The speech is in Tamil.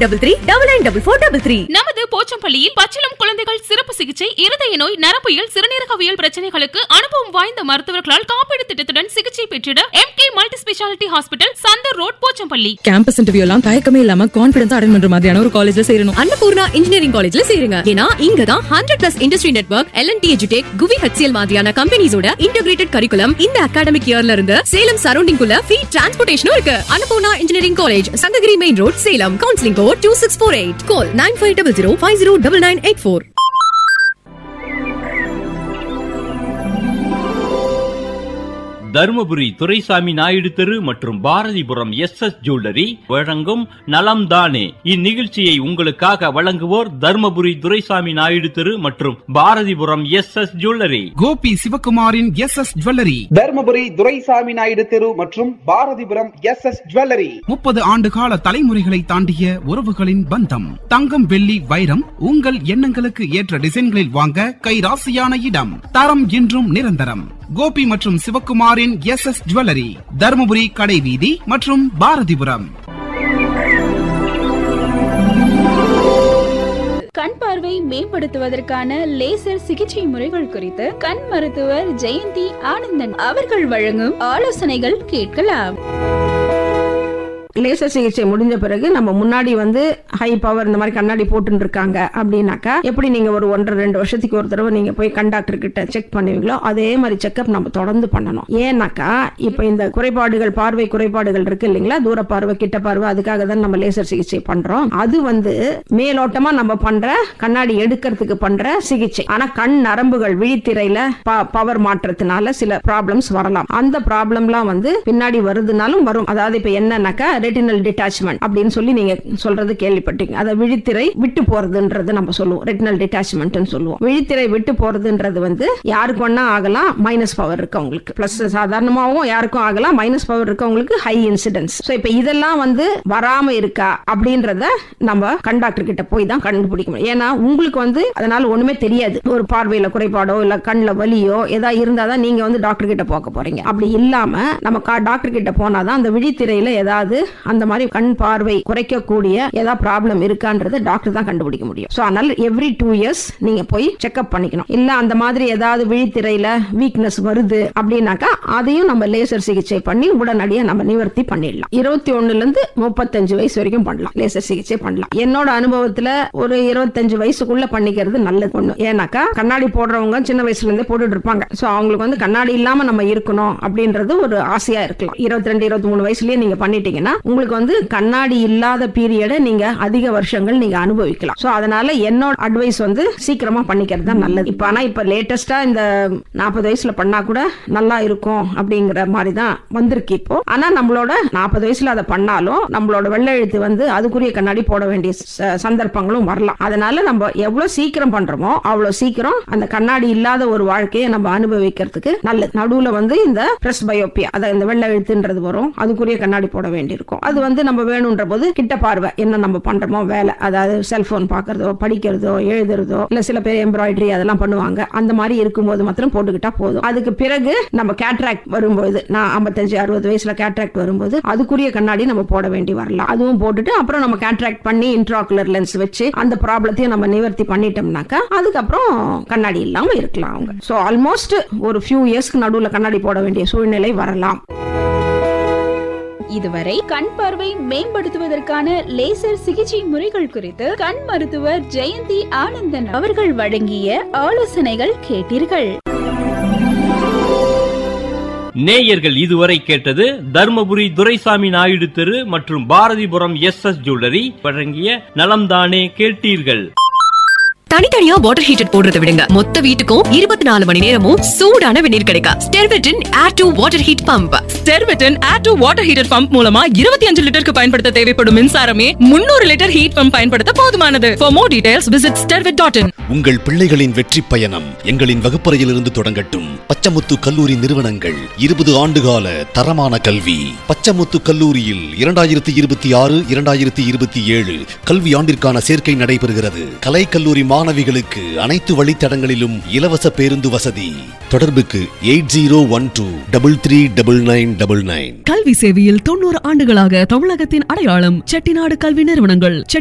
double three double nine double four double three நமது போச்சம்பள்ளியில் பச்சிளம் குழந்தைகள் சிறப்பு சிகிச்சை இருதய நோய் நரம்பியல் சிறுநீரகவியல் பிரச்சனைகளுக்கு அனுபவம் வாய்ந்த மருத்துவர்களால் காப்பீடு திட்டத்துடன் சிகிச்சை பெற்றிட M K multi speciality hospital Chandar road Pochampalli campus interview எல்லாம் தயக்கமே இல்லாம கான்பிடன்ஸ் அட்டன் பண்ற மாதிரியான ஒரு காலேஜ்ல சேரணும் அன்னபூர்ணா இன்ஜினியரிங் காலேஜ்ல சேருங்க ஏன்னா இங்க தான் hundred plus industry network L&T எஜுடெக் குவி ஹெச்சிஎல் மாதிரியான கம்பெனிஸோட இன்டகிரேட்டட் கரிக்குலம் இந்த அகாடமிக் இயர்ல இருந்து சேலம் சரௌண்டிங் குள்ள ஃப்ரீ டிரான்ஸ்போர்டேஷனும் இருக்கு Annapoorna engineering college Sankagiri main road Salem counselling code two six four eight call nine five double zero five zero double nine eight four Dharmapuri Duraisamy Naidu தெரு மற்றும் பாரதிபுரம் எஸ் எஸ் ஜுவல்லரி வழங்கும் நலம் தானே இந்நிகழ்ச்சியை உங்களுக்காக வழங்குவோர் தருமபுரி துரைசாமி நாயுடு தெரு மற்றும் Bharathipuram S S jewellery Gopi சிவகுமாரின் S S jewellery Dharmapuri Duraisamy Naidu தெரு மற்றும் பாரதிபுரம் எஸ் எஸ் ஜுவல்லரி முப்பது ஆண்டு கால தலைமுறைகளை தாண்டிய உறவுகளின் பந்தம் தங்கம் வெள்ளி வைரம் உங்கள் எண்ணங்களுக்கு ஏற்ற டிசைன்களில் வாங்க கைராசியான இடம் தரம் என்றும் நிரந்தரம் கோபி மற்றும் சிவகுமாரின் எஸ் எஸ் ஜுவல்லரி தருமபுரி கடைவீதி மற்றும் பாரதிபுரம் கண் பார்வை மேம்படுத்துவதற்கான லேசர் சிகிச்சை முறைகள் குறித்து கண் மருத்துவர் ஜெயந்தி ஆனந்தன் அவர்கள் வழங்கும் ஆலோசனைகள் கேட்கலாம் லேசர் சிகிச்சை முடிஞ்ச பிறகு நம்ம முன்னாடி வந்து ஹை பவர் இந்த மாதிரி கண்ணாடி போட்டுன்னு இருக்காங்க அப்படின்னாக்கா எப்படி நீங்க ஒரு ஒன்றரை ரெண்டு வருஷத்துக்கு ஒரு தடவை நீங்க போய் கண் டாக்டர் கிட்ட செக் பண்ணுவீங்களோ அதே மாதிரி செக்அப் நம்ம தொடர்ந்து பண்ணணும் ஏன்னாக்கா இப்ப இந்த குறைபாடுகள் பார்வை குறைபாடுகள் இருக்கு இல்லைங்களா தூர பார்வை கிட்ட பார்வை அதுக்காக தான் நம்ம லேசர் சிகிச்சை பண்றோம் அது வந்து மேலோட்டமா நம்ம பண்ற கண்ணாடி எடுக்கிறதுக்கு பண்ற சிகிச்சை ஆனா கண் நரம்புகள் விழித்திரையில பவர் மாற்றத்தினால சில ப்ராப்ளம்ஸ் வரலாம் அந்த ப்ராப்ளம்லாம் வந்து பின்னாடி வருதுனாலும் வரும் அதாவது இப்ப என்னன்னாக்கா ரெட்டினல் டிட்டாச்மெண்ட் அப்படின்னு சொல்லி நீங்க சொல்றது கேள்விப்பட்டீங்க அதை விழித்திரை விட்டு போறதுன்றது நம்ம சொல்லுவோம் ரெட்டினல் டிட்டாச்மெண்ட் சொல்லுவோம் விழித்திரை விட்டு போறதுன்றது வந்து யாருக்கு வேணா ஆகலாம் மைனஸ் பவர் இருக்கவங்களுக்கு பிளஸ் சாதாரணமாகவும் யாருக்கும் ஆகலாம் மைனஸ் பவர் இருக்கவங்களுக்கு ஹை இன்சிடென்ஸ் ஸோ இப்போ இதெல்லாம் வந்து வராம இருக்கா அப்படின்றத நம்ம கண் டாக்டர் கிட்ட போய் தான் கண்டுபிடிக்க முடியும் ஏன்னா உங்களுக்கு வந்து அதனால ஒண்ணுமே தெரியாது ஒரு பார்வையில குறைபாடோ இல்ல கண்ணில் வலியோ ஏதா இருந்தாதான் நீங்க வந்து டாக்டர் கிட்ட போக போறீங்க அப்படி இல்லாம நம்ம டாக்டர் கிட்ட போனாதான் அந்த விழித்திரையில ஏதாவது அந்த மாதிரி கண் பார்வை குறைக்கக்கூடிய ஏதாவது ப்ராப்ளம் இருக்கான்றத டாக்டர் தான் கண்டுபிடிக்க முடியும் ஸோ அதனால எவ்ரி டூ இயர்ஸ் நீங்க போய் செக்அப் பண்ணிக்கணும் இல்ல அந்த மாதிரி ஏதாவது விழித்திரையில வீக்னஸ் வருது அப்படின்னாக்கா அதையும் நம்ம லேசர் சிகிச்சை பண்ணி உடனடியாக நம்ம நிவர்த்தி பண்ணிடலாம் இருபத்தி ஒண்ணுல இருந்து முப்பத்தஞ்சு வயசு வரைக்கும் பண்ணலாம் லேசர் சிகிச்சை பண்ணலாம் என்னோட அனுபவத்துல ஒரு இருபத்தஞ்சு வயசுக்குள்ள பண்ணிக்கிறது நல்லது ஒண்ணு ஏன்னாக்கா கண்ணாடி போடுறவங்க சின்ன வயசுல இருந்தே போட்டுட்டு இருப்பாங்க ஸோ அவங்களுக்கு வந்து கண்ணாடி இல்லாம நம்ம இருக்கணும் அப்படின்றது ஒரு ஆசையா இருக்கலாம் இருபத்தி ரெண்டு இருபத்தி மூணு வயசுலயே நீங்க பண்ணிட்டீங்கன்னா உங்களுக்கு வந்து கண்ணாடி இல்லாத பீரியடை நீங்க அதிக வருஷங்கள் நீங்க அனுபவிக்கலாம் சோ அதனால என்னோட அட்வைஸ் வந்து சீக்கிரமா பண்ணிக்கிறது தான் நல்லது இப்ப ஆனா இப்ப லேட்டஸ்டா இந்த நாற்பது வயசுல பண்ணா கூட நல்லா இருக்கும் அப்படிங்கிற மாதிரி தான் வந்திருக்கு இப்போ ஆனா நம்மளோட நாற்பது வயசுல அதை பண்ணாலும் நம்மளோட வெள்ளை எழுத்து வந்து அதுக்குரிய கண்ணாடி போட வேண்டிய ச- சந்தர்ப்பங்களும் வரலாம் அதனால நம்ம எவ்வளவு சீக்கிரம் பண்றோமோ அவ்வளவு சீக்கிரம் அந்த கண்ணாடி இல்லாத ஒரு வாழ்க்கையை நம்ம அனுபவிக்கிறதுக்கு நல்லது நடுவுல வந்து இந்த பிரஸ் பயோப்பியா அதை இந்த வெள்ளை எழுத்துன்றது வரும் அதுக்குரிய கண்ணாடி போட வேண்டியிருக்கும் அது வந்து நம்ம வேணும்ன்ற போது கிட்ட பார்வை என்ன நம்ம பண்றோமோ வேலை அதாவது செல்போன் பாக்குறதோ படிக்கிறதோ எழுதுறதோ இல்ல சில பேர் எம்ப்ராய்டரி அதெல்லாம் பண்ணுவாங்க அந்த மாதிரி இருக்கும்போது மாத்திரம் போட்டுக்கிட்டா போதும் அதுக்கு பிறகு நம்ம கேட்ராக்ட் வரும்போது நான் ஐம்பத்தஞ்சு அறுபது வயசுல கேட்ராக்ட் வரும்போது அதுக்குரிய கண்ணாடி நம்ம போட வேண்டி வரலாம் அதுவும் போட்டுட்டு அப்புறம் நம்ம கேட்ராக்ட் பண்ணி இன்ட்ராகுலர் லென்ஸ் வச்சு அந்த ப்ராப்ளத்தையும் நம்ம நிவர்த்தி பண்ணிட்டோம்னாக்கா அதுக்கப்புறம் கண்ணாடி இல்லாம இருக்கலாம் அவங்க ஸோ ஆல்மோஸ்ட் ஒரு ஃபியூ இயர்ஸ்க்கு நடுவுல கண்ணாடி போட வேண்டிய சூழ்நிலை வரலாம் இதுவரை கண் பார்வை மேம்படுத்துவதற்கான லேசர் சிகிச்சை முறைகள் குறித்து கண் மருத்துவர் ஜெயந்தி ஆனந்தன் அவர்கள் வழங்கிய ஆலோசனைகள் கேட்டீர்கள் நேயர்கள் இதுவரை கேட்டது தர்மபுரி துரைசாமி நாயுடு தெரு மற்றும் பாரதிபுரம் எஸ் எஸ் ஜுவல்லரி வழங்கிய நலம்தானே கேட்டீர்கள் தனித்தனியா வாட்டர் ஹீட்டர் போடுறத விடுங்க மொத்த வீட்டுக்கும் இருபத்தி நாலு மணி நேரமும் சூடான வெந்நீர் கிடைக்கும் ஸ்டெர்வெட்டின் air to water heat pump ஸ்டெர்வெட்டன் air to water heater pump மூலமா இருபத்தி அஞ்சு லிட்டருக்கு பயன்படுத்த தேவைப்படும் மின்சாரமே முன்னூறு லிட்டர் ஹீட் பம்ப் பயன்படுத்த போதுமானது for more details visit Stervet dot in உங்கள் பிள்ளைகளின் வெற்றி பயணம் எங்களின் வகுப்பறையிலிருந்து தொடங்கட்டும் பச்சமுத்து கல்லூரி நிறுவனங்கள் இருபது ஆண்டுகால தரமான கல்வி பச்சமுத்து கல்லூரியில் இரண்டாயிரத்தி இருபத்தி ஆறு இரண்டாயிரத்தி இருபத்தி ஏழு கல்வி ஆண்டிற்கான சேர்க்கை நடைபெறுகிறது கலை கல்லூரி மாணவிகளுக்கு அனைத்து வழித்தடங்களிலும் இலவச பேருந்து வசதி தொடர்புக்கு eight zero one two double three double nine double nine கல்வி சேவையில் தொண்ணூறு ஆண்டுகளாக தமிழகத்தின் அடையாளம் செட்டிநாடு கல்வி நிறுவனங்கள்